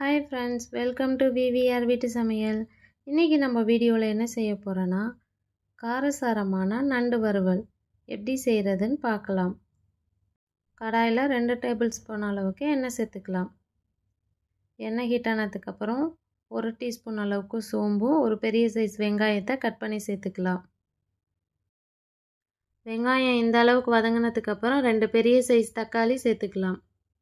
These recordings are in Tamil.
hi friends welcome to VVR வீட்டு சமையல் இன்றைக்கி நம்ம வீடியோவில் என்ன செய்ய போகிறோன்னா காரசாரமான நண்டு வறுவல் எப்படி செய்கிறதுன்னு பார்க்கலாம் கடாயில் ரெண்டு டேபிள் ஸ்பூன் அளவுக்கு எண்ணெய் சேர்த்துக்கலாம் எண்ணெய் ஹீட் ஆனதுக்கப்புறம் ஒரு டீஸ்பூன் அளவுக்கு சோம்பு ஒரு பெரிய சைஸ் வெங்காயத்தை கட் பண்ணி சேர்த்துக்கலாம் வெங்காயம் இந்த அளவுக்கு வதங்கினதுக்கப்புறம் ரெண்டு பெரிய சைஸ் தக்காளி சேர்த்துக்கலாம்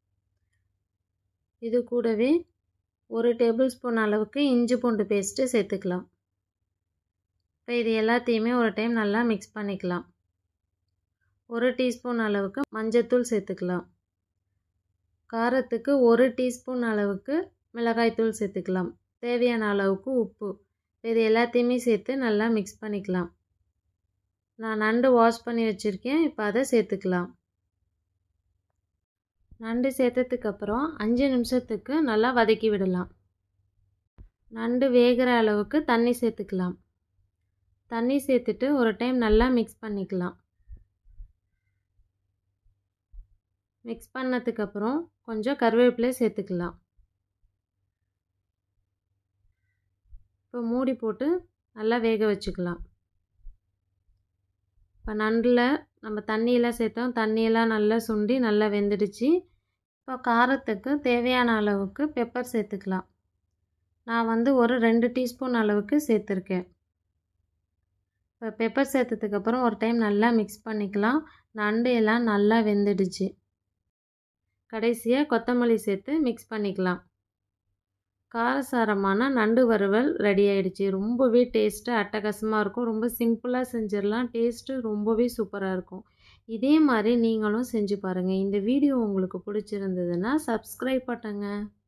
இது கூடவே ஒரு டேபிள் ஸ்பூன் அளவுக்கு இஞ்சி பூண்டு பேஸ்ட்டு சேர்த்துக்கலாம் இப்போ இது எல்லாத்தையுமே ஒரு டைம் நல்லா மிக்ஸ் பண்ணிக்கலாம் ஒரு டீஸ்பூன் அளவுக்கு மஞ்சத்தூள் சேர்த்துக்கலாம் காரத்துக்கு ஒரு டீஸ்பூன் அளவுக்கு மிளகாய்த்தூள் சேர்த்துக்கலாம் தேவையான அளவுக்கு உப்பு இது எல்லாத்தையுமே சேர்த்து நல்லா மிக்ஸ் பண்ணிக்கலாம் நான் நண்டு வாஷ் பண்ணி வச்சுருக்கேன் இப்போ அதை சேர்த்துக்கலாம் நண்டு சேர்த்ததுக்கப்புறம் அஞ்சு நிமிஷத்துக்கு நல்லா வதக்கி விடலாம் நண்டு வேகிற அளவுக்கு தண்ணி சேர்த்துக்கலாம் தண்ணி சேர்த்துட்டு ஒரு டைம் நல்லா மிக்ஸ் பண்ணிக்கலாம் மிக்ஸ் பண்ணதுக்கப்புறம் கொஞ்சம் கருவேப்பிலை சேர்த்துக்கலாம் இப்போ மூடி போட்டு நல்லா வேக வச்சுக்கலாம் இப்போ நண்டில் நம்ம தண்ணியெல்லாம் சேர்த்தோம் தண்ணியெல்லாம் நல்லா சுண்டி நல்லா வெந்துடுச்சு இப்போ காரத்துக்கு தேவையான அளவுக்கு பெப்பர் சேர்த்துக்கலாம் நான் வந்து ஒரு ரெண்டு டீஸ்பூன் அளவுக்கு சேர்த்துருக்கேன் இப்போ பெப்பர் சேர்த்ததுக்கப்புறம் ஒரு டைம் நல்லா மிக்ஸ் பண்ணிக்கலாம் நண்டு எல்லாம் நல்லா வெந்துடுச்சு கடைசியாக கொத்தமல்லி சேர்த்து மிக்ஸ் பண்ணிக்கலாம் காரசாரமான நண்டு வறுவல் ரெடி ஆகிடுச்சு ரொம்பவே டேஸ்ட்டு அட்டகாசமாக இருக்கும் ரொம்ப சிம்பிளாக செஞ்சிடலாம் டேஸ்ட்டு ரொம்பவே சூப்பராக இருக்கும் இதே மாதிரி நீங்களும் செஞ்சு பாருங்கள் இந்த வீடியோ உங்களுக்கு பிடிச்சிருந்ததுன்னா சப்ஸ்கிரைப் பண்ணுங்கள்